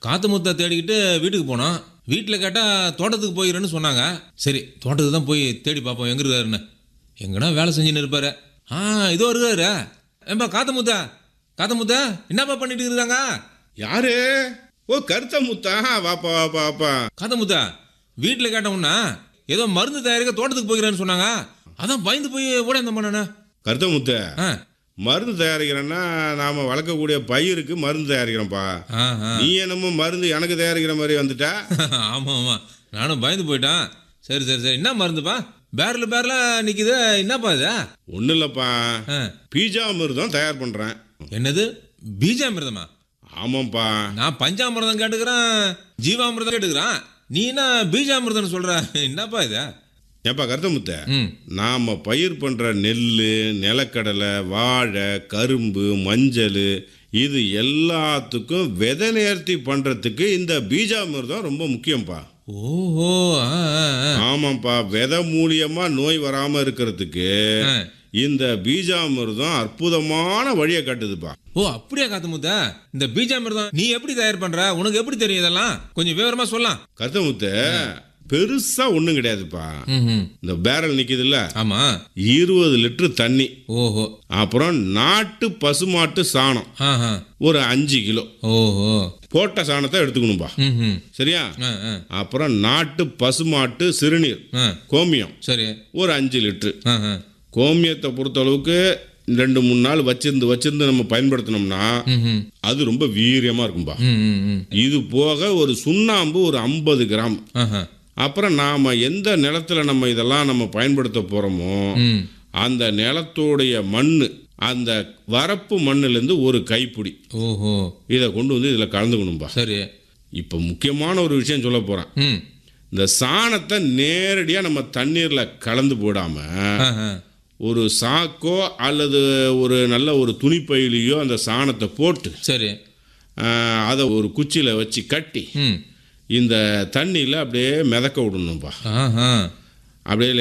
காத்து முத்தா தேடிக்கிட்டு வீட்டுக்கு போனோம் வீட்டில் கேட்டால் தோட்டத்துக்கு போயிடுறேன்னு சொன்னாங்க சரி தோட்டத்துக்கு தான் போய் தேடி பார்ப்போம் எங்கே இருக்காருன்னு எங்கன்னா வேலை செஞ்சுன்னு இருப்பாரு ஆ இதோ இருக்காரு ஏம்பா காத்து முத்தா காத்து முத்தா என்னப்பா பண்ணிட்டு இருக்காங்க யாரு ஓ கருத்த முத்தா வாப்பா வாப்பா வாப்பா காத்து முத்தா வீட்டில் கேட்டோம்னா ஏதோ மருந்து தயாரிக்க தோட்டத்துக்கு போகிறேன்னு சொன்னாங்க அதான் பயந்து போய் ஓட இந்த பண்ணண்ணா கருத்த முத்த ஆ மருந்து தயாரிக்கிறேன்னா நாம வளர்க்கக்கூடிய பயிருக்கு மருந்து தயாரிக்கிறோம்ப்பா ஆ ஆ நீ என்னமோ மருந்து எனக்கு தயாரிக்கிற மாதிரி வந்துட்டா ஆமாம் ஆமாம் நானும் பயந்து போயிட்டேன் சரி சரி சரி என்ன மருந்துப்பா பேரில் பேரில் நிற்குது என்னப்பா இது ஒன்றும் இல்லைப்பா ஆ பீஜா மிருதம் தயார் பண்ணுறேன் என்னது பீஜாமிர்தமா ஆமாம்ப்பா நான் பஞ்சாமிர்தம் கேட்டுக்கிறேன் ஜீவாமிர்தம் கேட்டுக்கிறேன் நீ என்ன பீஜாமிர்தம்னு சொல்ற என்னப்பா இது ஏப்பா கருத்த முத்த ம் நாம் பயிர் பண்ணுற நெல் நிலக்கடலை வாழை கரும்பு மஞ்சள் இது எல்லாத்துக்கும் விதை நேர்த்தி பண்ணுறதுக்கு இந்த பீஜாமிர்தம் ரொம்ப முக்கியம்ப்பா ஓஹோ ஆ, ஆ, ஆ. ஆமாம்ப்பா விதை மூலியமாக நோய் வராமல் இருக்கிறதுக்கு ஆ. இந்த பீஜாமிர்தம் அற்புதமான வழியை காட்டுதுப்பா ஓ அப்படியா காத்து முத்த இந்த பீஜாமிர்தம் நீ எப்படி தயார் பண்ற உனக்கு எப்படி தெரியும் இதெல்லாம் கொஞ்சம் விவரமா சொல்லலாம் கருத்தமுத்த பெருசா ஒன்றும் கிடையாதுப்பா ம் இந்த பேரல் நிக்குதுல்ல ஆமா இருபது லிட்டர் தண்ணி ஓஹோ அப்புறம் நாட்டு பசுமாட்டு சாணம் ஆஹா ஒரு அஞ்சு கிலோ ஓஹோ போட்ட சாணத்தை எடுத்துக்கணும்பா ம் ம் சரியா ஆ ஆ அப்புறம் நாட்டு பசுமாட்டு சிறுநீர் ஆ கோமியம் சரி ஒரு அஞ்சு லிட்டரு ஆ ஆ கோமியத்தை பொறுத்தளவுக்கு ரெண்டு மூணு நாள் வச்சிருந்து வச்சிருந்து நம்ம பயன்படுத்தினோம்னா ம் ம் அது ரொம்ப வீரியமா இருக்கும்பா ம் ம் ம் இது போக ஒரு சுண்ணாம்பு ஒரு ஐம்பது கிராம் ஆஹா அப்புறம் நாம எந்த நிலத்துல நம்ம இதெல்லாம் நம்ம பயன்படுத்த போறோமோ ம் அந்த நிலத்தோடைய மண் அந்த வரப்பு மண்ணுலேருந்து ஒரு கைப்பிடி ஓஹோ இதை கொண்டு வந்து இதில் கலந்துக்கணும்பா சரி இப்போ முக்கியமான ஒரு விஷயம் சொல்ல போகிறேன் ம் இந்த சாணத்தை நேரடியாக நம்ம தண்ணீரில் கலந்து போடாமல் ஆஹா ஒரு சாக்கோ அல்லது ஒரு நல்ல ஒரு துணிப்பையிலையோ அந்த சாணத்தை போட்டு சரி ஆஹ், அதை ஒரு குச்சியில் வச்சு கட்டி ம் இந்த தண்ணியில் அப்படியே மிதக்க விடணும்பா ஆஹா அப்படியே